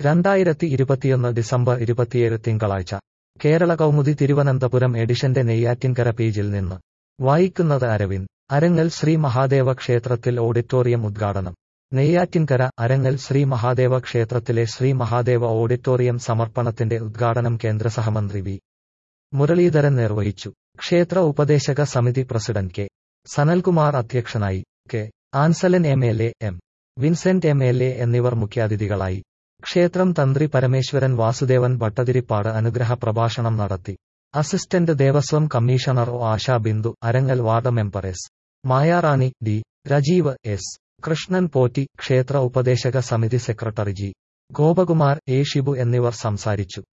രണ്ടായിരത്തി ഇരുപത്തിയൊന്ന് ഡിസംബർ ഇരുപത്തിയേഴ് തിങ്കളാഴ്ച കേരള കൗമുദി തിരുവനന്തപുരം എഡിഷന്റെ നെയ്യാറ്റിൻകര പേജിൽ നിന്ന് വായിക്കുന്നത് അരവിന്ദ് അരങ്ങൽ ശ്രീ മഹാദേവ ക്ഷേത്രത്തിൽ ഓഡിറ്റോറിയം ഉദ്ഘാടനം നെയ്യാറ്റിൻകര അരങ്ങൽ ശ്രീ മഹാദേവ ക്ഷേത്രത്തിലെ ശ്രീ മഹാദേവ ഓഡിറ്റോറിയം സമർപ്പണത്തിന്റെ ഉദ്ഘാടനം കേന്ദ്ര സഹമന്ത്രി വി മുരളീധരൻ നിർവഹിച്ചു ക്ഷേത്ര ഉപദേശക സമിതി പ്രസിഡന്റ് കെ സനൽകുമാർ അധ്യക്ഷനായി K Ansalan M L A M Vincent M L A എന്നിവർ മുഖ്യാതിഥികളായി ക്ഷേത്രം തന്ത്രി പരമേശ്വരൻ വാസുദേവൻ ഭട്ടതിരിപ്പാട് അനുഗ്രഹ പ്രഭാഷണം നടത്തി assistant Devaswom commissioner O Asha Bindu Arangal ward member S Mayarani D Rajeev S Krishnan Potti ക്ഷേത്ര ഉപദേശക സമിതി secretary G Gopakumar A Shibu എന്നിവർ സംസാരിച്ചു